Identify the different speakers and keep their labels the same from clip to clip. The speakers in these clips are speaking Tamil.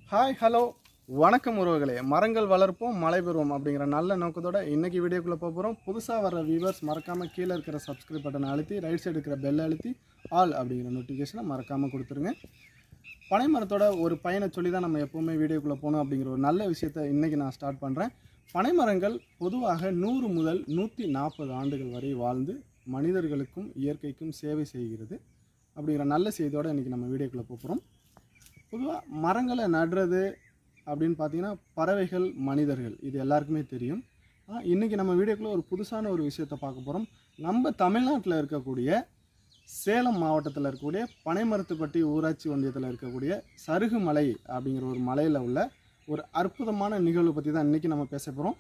Speaker 1: ஹாய் ஹலோ வணக்கம் உறவுகளே மரங்கள் வளர்ப்போம் மழை பெறுவோம் அப்படிங்கிற நல்ல நோக்கத்தோட இன்னைக்கு வீடியோக்குள்ளே போக போகிறோம் புதுசாக வர வியூவர்ஸ் மறக்காமல் கீழே இருக்கிற சப்ஸ்கிரைப் பட்டனை அழுத்தி ரைட் சைடு இருக்கிற பெல் அழுத்தி ஆல் அப்படிங்கிற நோட்டிஃபிகேஷனை மறக்காமல் கொடுத்துருங்க பனை மரத்தோட ஒரு பயனை சொல்லி தான் நம்ம எப்போவுமே வீடியோக்குள்ளே போகணும் அப்படிங்கிற ஒரு நல்ல விஷயத்தை இன்றைக்கி நான் ஸ்டார்ட் பண்ணுறேன் பனை மரங்கள் பொதுவாக நூறு முதல் நூற்றி நாற்பது ஆண்டுகள் வரை வாழ்ந்து மனிதர்களுக்கும் இயற்கைக்கும் சேவை செய்கிறது அப்படிங்கிற நல்ல செய்தியோடு இன்றைக்கி நம்ம வீடியோக்குள்ளே போகிறோம் பொதுவாக மரங்களை நடுறது அப்படின்னு பார்த்தீங்கன்னா பறவைகள் மனிதர்கள் இது எல்லாருக்குமே தெரியும் ஆனால் இன்றைக்கி நம்ம வீடியோக்குள்ளே ஒரு புதுசான ஒரு விஷயத்தை பார்க்க போகிறோம் நம்ம தமிழ்நாட்டில் இருக்கக்கூடிய சேலம் மாவட்டத்தில் இருக்கக்கூடிய பனைமரத்துப்பட்டி ஊராட்சி ஒன்றியத்தில் இருக்கக்கூடிய சருகுமலை அப்படிங்கிற ஒரு மலையில் உள்ள ஒரு அற்புதமான நிகழ்வு பற்றி தான் இன்றைக்கி நம்ம பேச போகிறோம்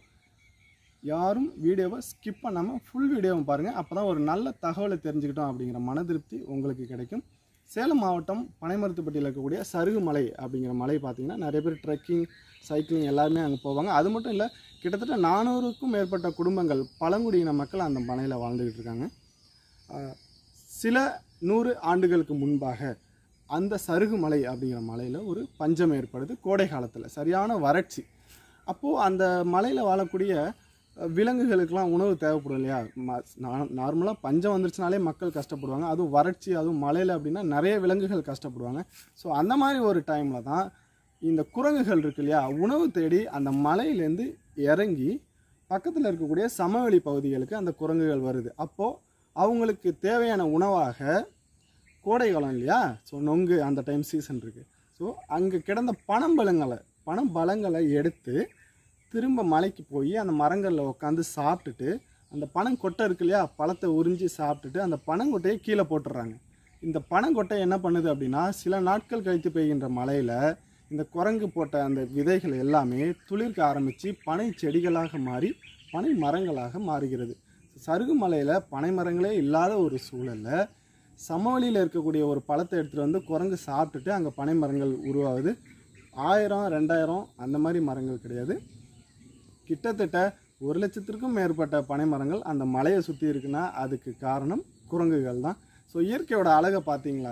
Speaker 1: யாரும் வீடியோவை ஸ்கிப் பண்ணாமல் ஃபுல் வீடியோவை பாருங்கள் அப்போ தான் ஒரு நல்ல தகவலை தெரிஞ்சுக்கிட்டோம் அப்படிங்கிற மன திருப்தி உங்களுக்கு கிடைக்கும் சேலம் மாவட்டம் பனைமரத்துப்பட்டியில் இருக்கக்கூடிய சருகுமலை அப்படிங்கிற மலை பார்த்தீங்கன்னா நிறைய பேர் ட்ரெக்கிங் சைக்கிளிங் எல்லாருமே அங்கே போவாங்க அது மட்டும் இல்லை கிட்டத்தட்ட நானூறுக்கும் மேற்பட்ட குடும்பங்கள் பழங்குடியின மக்கள் அந்த மலையில் வாழ்ந்துக்கிட்டு இருக்காங்க ஆஹ், சில நூறு ஆண்டுகளுக்கு முன்பாக அந்த சருகுமலை அப்படிங்கிற மலையில் ஒரு பஞ்சம் ஏற்படுது கோடை காலத்தில் சரியான வறட்சி அப்போது அந்த மலையில் வாழக்கூடிய அஹ், விலங்குகளுக்கெல்லாம் உணவு தேவைப்படும் இல்லையா நார்மலாக பஞ்சம் வந்துருச்சுனாலே மக்கள் கஷ்டப்படுவாங்க அதுவும் வறட்சி அதுவும் மலையில் அப்படின்னா நிறைய விலங்குகள் கஷ்டப்படுவாங்க ஸோ அந்த மாதிரி ஒரு டைமில் தான் இந்த குரங்குகள் இருக்கு இல்லையா உணவு தேடி அந்த மலையிலேருந்து இறங்கி பக்கத்தில் இருக்கக்கூடிய சமவெளி பகுதிகளுக்கு அந்த குரங்குகள் வருது அப்போது அவங்களுக்கு தேவையான உணவாக கோடை காலம் இல்லையா ஸோ நொங்கு அந்த டைம் சீசன் இருக்குது ஸோ அங்கே கிடந்த பனம்பழங்களை பனம்பழங்களை எடுத்து திரும்ப மலைக்கு போய் அந்த மரங்களில் உட்காந்து சாப்பிட்டுட்டு அந்த பனங்கொட்டை இருக்கு இல்லையா பழத்தை உறிஞ்சி சாப்பிட்டுட்டு அந்த பனங்கொட்டையை கீழே போட்டுடுறாங்க இந்த பனங்கொட்டை என்ன பண்ணுது அப்படின்னா சில நாட்கள் கழித்து பெய்கின்ற மழையில் இந்த குரங்கு போட்ட அந்த விதைகள் எல்லாமே துளிர்க்க ஆரம்பித்து பனை செடிகளாக மாறி பனை மரங்களாக மாறுகிறது சருகு மலையில் பனை மரங்களே இல்லாத ஒரு சூழலில் சமவெளியில் இருக்கக்கூடிய ஒரு பழத்தை எடுத்துகிட்டு வந்து குரங்கு சாப்பிட்டுட்டு அங்கே பனை மரங்கள் உருவாகுது ஆயிரம் ரெண்டாயிரம் அந்த மாதிரி மரங்கள் கிடையாது கிட்டத்தட்ட ஒரு லட்சத்திற்கும் மேற்பட்ட பனை மரங்கள் அந்த மலையை சுற்றி இருக்குன்னா அதுக்கு காரணம் குரங்குகள் தான் ஸோ இயற்கையோட அழகை பார்த்தீங்களா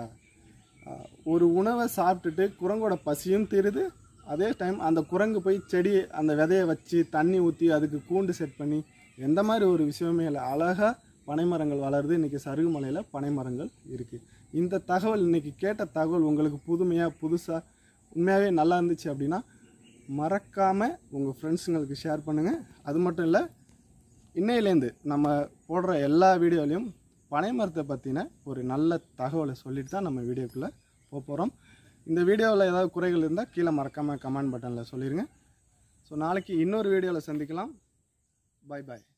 Speaker 1: ஆஹ் ஒரு உணவை சாப்பிட்டுட்டு குரங்கோட பசியும் தீருது அதே டைம் அந்த குரங்கு போய் செடி அந்த விதையை வச்சு தண்ணி ஊற்றி அதுக்கு கூண்டு செட் பண்ணி எந்த மாதிரி ஒரு விஷயமே இல்லை அழகாக பனைமரங்கள் வளருது இன்றைக்கி சருகுமலையில் பனைமரங்கள் இருக்குது இந்த தகவல் இன்றைக்கி கேட்ட தகவல் உங்களுக்கு புதுமையாக புதுசாக உண்மையாகவே நல்லா இருந்துச்சு அப்படின்னா மறக்காமல் உங்கள் ஃப்ரெண்ட்ஸுங்களுக்கு ஷேர் பண்ணுங்கள் அது மட்டும் இல்லை இன்னையிலேருந்து நம்ம போடுற எல்லா வீடியோலையும் பனை மரத்தை பற்றின ஒரு நல்ல தகவலை சொல்லிட்டு தான் நம்ம வீடியோக்குள்ளே போக போகிறோம் இந்த வீடியோவில் ஏதாவது குறைகள் இருந்தால் கீழே மறக்காமல் கமெண்ட் பட்டனில் சொல்லிடுங்க ஸோ நாளைக்கு இன்னொரு வீடியோவில் சந்திக்கலாம் பை பாய்